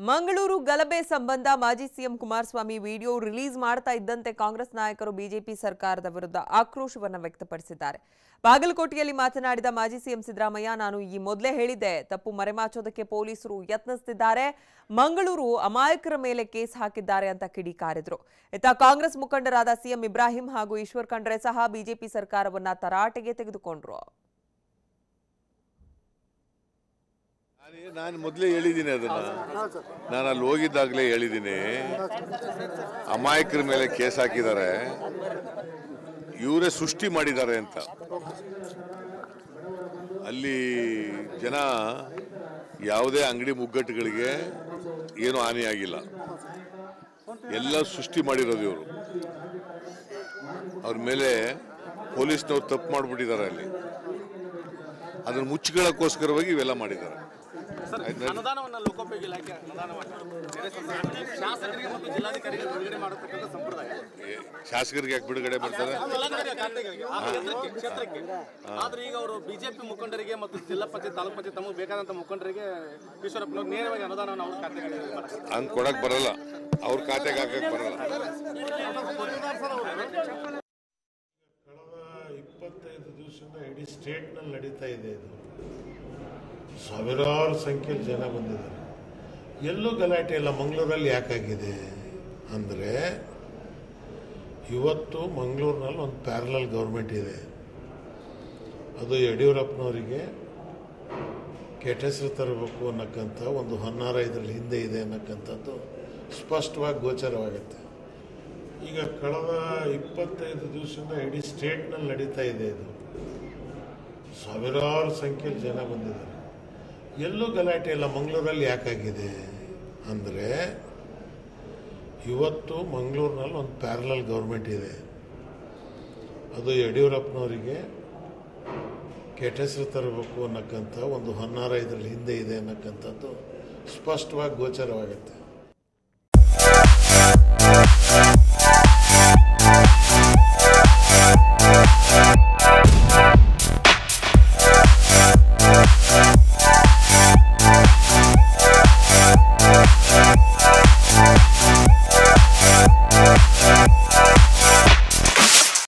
ಮಂಗಳೂರು ಗಲಭೆ ಸಂಬಂಧ ಮಾಜಿ ಸಿಎಂ ಕುಮಾರಸ್ವಾಮಿ ವಿಡಿಯೋ ರಿಲೀಸ್ ಮಾಡ್ತಾ ಇದ್ದಂತೆ ಕಾಂಗ್ರೆಸ್ ನಾಯಕರು ಬಿಜೆಪಿ ಸರ್ಕಾರದ ವಿರುದ್ಧ ಆಕ್ರೋಶವನ್ನು ವ್ಯಕ್ತಪಡಿಸಿದ್ದಾರೆ ಬಾಗಲಕೋಟೆಯಲ್ಲಿ ಮಾತನಾಡಿದ ಮಾಜಿ ಸಿಎಂ ಸಿದ್ದರಾಮಯ್ಯ ನಾನು ಈ ಮೊದಲೇ ಹೇಳಿದ್ದೆ ತಪ್ಪು ಮರೆಮಾಚೋದಕ್ಕೆ ಪೊಲೀಸರು ಯತ್ನಿಸುತ್ತಿದ್ದಾರೆ ಮಂಗಳೂರು ಅಮಾಯಕರ ಮೇಲೆ ಕೇಸ್ ಹಾಕಿದ್ದಾರೆ ಅಂತ ಕಿಡಿಕಾರಿದ್ರು ಇತ್ತ ಕಾಂಗ್ರೆಸ್ ಮುಖಂಡರಾದ ಸಿಎಂ ಇಬ್ರಾಹಿಂ ಹಾಗೂ ಈಶ್ವರ್ ಖಂಡ್ರೆ ಸಹ ಬಿಜೆಪಿ ಸರ್ಕಾರವನ್ನ ತರಾಟೆಗೆ ತೆಗೆದುಕೊಂಡ್ರು ನಾನೇ- ನಾನು ಮೊದಲೇ ಹೇಳಿದ್ದೀನಿ ಅದನ್ನ ನಾನು ಅಲ್ಲಿ ಹೋಗಿದ್ದಾಗಲೇ ಹೇಳಿದ್ದೀನಿ ಅಮಾಯಕರ ಮೇಲೆ ಕೇಸ್ ಹಾಕಿದ್ದಾರೆ ಇವರೇ ಸೃಷ್ಟಿ ಮಾಡಿದ್ದಾರೆ ಅಂತ ಅಲ್ಲಿ ಜನ ಯಾವುದೇ ಅಂಗಡಿ ಮುಗ್ಗಟ್ಟುಗಳಿಗೆ ಏನು ಹಾನಿಯಾಗಿಲ್ಲ ಎಲ್ಲ ಸೃಷ್ಟಿ ಮಾಡಿರೋದು ಇವರು ಅವ್ರ ಮೇಲೆ ಪೊಲೀಸ್ನವ್ರು ತಪ್ಪು ಮಾಡಿಬಿಟ್ಟಿದ್ದಾರೆ ಅಲ್ಲಿ ಅದನ್ನು ಮುಚ್ಚಿಕೊಳ್ಳೋಕ್ಕೋಸ್ಕರವಾಗಿ ಇವೆಲ್ಲ ಮಾಡಿದ್ದಾರೆ ಆಯ್ತಾ? ಅನುದಾನವನ್ನ ಲೋಕೋಪಯೋಗಿ ಇಲಾಖೆ ಅನುದಾನವನ್ನು ನೆರೆ ಸಂತ್ರಸ್ತರಿಗೆ, ಶಾಸಕರಿಗೆ ಮತ್ತು ಜಿಲ್ಲಾಧಿಕಾರಿಗೆ ಬಿಡುಗಡೆ ಮಾಡತಕ್ಕಂಥ ಸಂಪ್ರದಾಯ ಏ, ಶಾಸಕರಿಗೆ ಯಾಕೆ ಬಿಡುಗಡೆ ಮಾಡ್ತಾರೆ ಜಿಲ್ಲಾಧಿಕಾರಿ ಖಾತೆಗಳಿಗೆ, ಆ ಕ್ಷೇತ್ರಕ್ಕೆ ಕ್ಷೇತ್ರಕ್ಕೆ ಆದ್ರೆ ಈಗ ಅವರು ಬಿಜೆಪಿ ಮುಖಂಡರಿಗೆ ಮತ್ತು ಜಿಲ್ಲಾ ಪಂಚಾಯತ್ ತಾಲೂಕು ಪಂಚಾಯತ್ ತಮಗೆ ಬೇಕಾದಂತ ಮುಖಂಡರಿಗೆ ಈಶ್ವರಪ್ಪನವರು ನೇರವಾಗಿ ಅನುದಾನವನ್ನು ಅವ್ರ ಖಾತೆಗಳಿಗೆ ಮಾಡ್ತಾರೆ ಹಂಗೆ ಕೊಡಕ್ ಬರಲ್ಲ ಅವ್ರ ಖಾತೆಗೆ ಹಾಕಕ್ ಬರಲ್ಲ ಕಳೆದ ಇಪ್ಪತ್ತೈದು ದಿವಸದಿಂದ ಇಡೀ ಸ್ಟೇಟ್ನಲ್ಲಿ ನಡೀತಾ ಇದೆ ಇದು ಸಾವಿರಾರು ಸಂಖ್ಯೆಯಲ್ಲಿ ಜನ ಬಂದಿದ್ದಾರೆ ಎಲ್ಲೂ ಗಲಾಟೆ ಇಲ್ಲ ಮಂಗಳೂರಲ್ಲಿ ಯಾಕಾಗಿದೆ ಅಂದರೆ ಇವತ್ತು ಮಂಗಳೂರಿನಲ್ಲಿ ಒಂದು ಪ್ಯಾರಲಲ್ ಗೌರ್ಮೆಂಟ್ ಇದೆ ಅದು ಯಡಿಯೂರಪ್ಪನವರಿಗೆ ಕೆಟ್ಟ ಹೆಸರು ತರಬೇಕು ಅನ್ನಕ್ಕಂಥ ಒಂದು ಹೊನ್ನಾರ ಇದರಲ್ಲಿ ಹಿಂದೆ ಇದೆ ಅನ್ನಕ್ಕಂಥದ್ದು ಸ್ಪಷ್ಟವಾಗಿ ಗೋಚರವಾಗುತ್ತೆ ಈಗ ಕಳೆದ ಇಪ್ಪತ್ತೈದು ದಿವಸದಿಂದ ಇಡೀ ಸ್ಟೇಟ್ನಲ್ಲಿ ನಡೀತಾ ಇದೆ ಇದು ಸಾವಿರಾರು ಸಂಖ್ಯೆಯಲ್ಲಿ ಜನ ಬಂದಿದ್ದಾರೆ ಎಲ್ಲೂ ಗಲಾಟೆ ಇಲ್ಲ ಮಂಗಳೂರಲ್ಲಿ ಯಾಕಾಗಿದೆ ಅಂದರೆ ಇವತ್ತು ಮಂಗಳೂರಿನಲ್ಲಿ ಒಂದು ಪ್ಯಾರಲಲ್ ಗೌರ್ಮೆಂಟ್ ಇದೆ ಅದು ಯಡಿಯೂರಪ್ಪನವರಿಗೆ ಕೆಟ್ಟ ಹೆಸರು ತರಬೇಕು ಅನ್ನಕ್ಕಂಥ ಒಂದು ಹೊನ್ನಾರ ಇದರಲ್ಲಿ ಹಿಂದೆ ಇದೆ ಅನ್ನಕ್ಕಂಥದ್ದು ಸ್ಪಷ್ಟವಾಗಿ ಗೋಚರವಾಗುತ್ತೆ